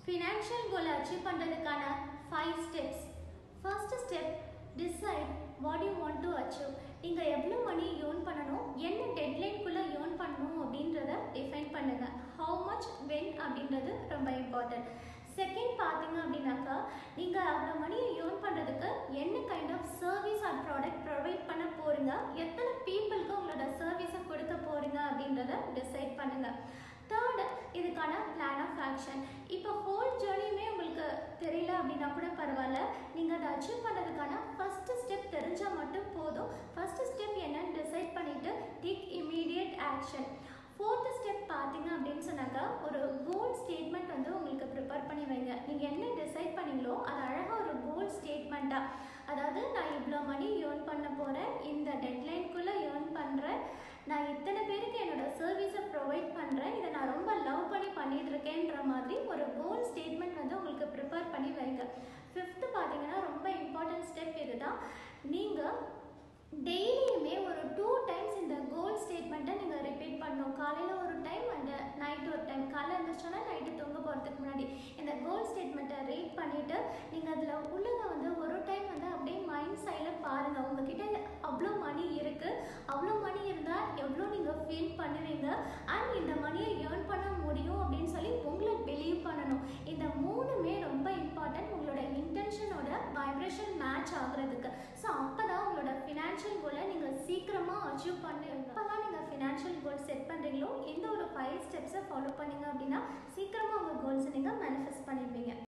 financial கோலை achieve பண்ணுறதுக்கான five steps first step decide what you want to achieve நீங்கள் எவ்வளோ மணி ஏர்ன் பண்ணணும் என்ன டெட்லைன்குள்ளே ஏர்ன் பண்ணணும் அப்படின்றத டிஃபைன் பண்ணுங்கள் ஹவு மச் வென் அப்படின்றது ரொம்ப இம்பார்ட்டன்ட் செகண்ட் பார்த்தீங்க அப்படின்னாக்கா நீங்கள் அவ்வளோ மணியை ஏர்ன் பண்ணுறதுக்கு என்ன kind of service or product provide பண்ண போகிறீங்க எத்தனை பீப்புளுக்கு உங்களோட சர்வீஸை கொடுக்க போகிறீங்க அப்படின்றத டிசைட் பண்ணுங்கள் தேர்டு இதுக்கான பிளான் ஆஃப் ஆக்ஷன் இப்போ ஹோல் ஜேர்னியுமே உங்களுக்கு தெரியல அப்படின்னா கூட பரவாயில்ல நீங்கள் அதை அச்சீவ் பண்ணுறதுக்கான ஃபஸ்ட்டு ஸ்டெப் தெரிஞ்சால் மட்டும் போதும் ஃபஸ்ட்டு ஸ்டெப் என்னன்னு டிசைட் பண்ணிவிட்டு take immediate action fourth step பார்த்தீங்க அப்படின்னு சொன்னாக்கா ஒரு கோல் ஸ்டேட்மெண்ட் வந்து உங்களுக்கு ப்ரிப்பேர் பண்ணி வைங்க நீங்கள் என்ன டிசைட் பண்ணீங்களோ அது அழகாக ஒரு கோல் ஸ்டேட்மெண்ட்டாக அதாவது நான் இவ்வளோ மணி ஏர்ன் பண்ண போகிறேன் இந்த டெட்லைனுக்குள்ளே ஏர்ன் பண்ணுறேன் நான் இத்தனை பேருக்கு என்னோட சர்வீஸை ப்ரொவைட் பண்ணுறேன் இதை நான் ரொம்ப லவ் பண்ணி பண்ணிட்டு இருக்கேன்ற மாதிரி ஒரு கோல் ஸ்டேட்மெண்ட் வந்து உங்களுக்கு ப்ரிப்பேர் பண்ணி வைங்க ஃபிஃப்த்து பார்த்தீங்கன்னா ரொம்ப இம்பார்ட்டன்ட் ஸ்டெப் இதுதான் நீங்கள் டெய்லியுமே ஒரு டூ டைம்ஸ் இந்த கோல் ஸ்டேட்மெண்ட்டை நீங்கள் ரிப்பீட் பண்ணணும் காலையில் ஒரு டைம் அண்ட் நைட் ஒரு டைம் காலையில் இருந்துச்சுன்னா நைட்டு தூங்க போகிறதுக்கு முன்னாடி இந்த கோல் ஸ்டேட்மெண்ட்டை ரீட் பண்ணிவிட்டு நீங்கள் அதில் உள்ளதை வந்து ஒரு டைம் வந்து அப்படியே மைண்ட் சைடில் பாருங்கள் உங்ககிட்ட அவ்வளோ மணி இருக்குது அவ்வளோ மணி இருந்தால் எவ்வளோ நீங்கள் ஃபீல் பண்ணுவீங்க அண்ட் இந்த மணியை ஏர்ன் பண்ண முடியும் அப்படின்னு சொல்லி உங்களை பிலீவ் பண்ணணும் இந்த மூணுமே ரொம்ப இம்பார்ட்டன்ட் உங்களோட இன்டென்ஷனோட வைப்ரேஷன் மேட்ச் ஆகுறதுக்கு ஸோ அப்போ தான் உங்களோட ஃபினான்ஷியல் கோலை நீங்கள் சீக்கிரமாக அச்சீவ் பண்ணுவீங்க அப்போ தான் நீங்கள் ஃபினான்ஷியல் கோல் செட் பண்ணுறீங்களோ எந்த ஒரு ஃபைவ் ஸ்டெப்ஸை ஃபாலோ பண்ணீங்க அப்படின்னா சீக்கிரமாக உங்கள் கோல்ஸை நீங்கள் மேனிஃபெஸ்ட் பண்ணிடுவீங்க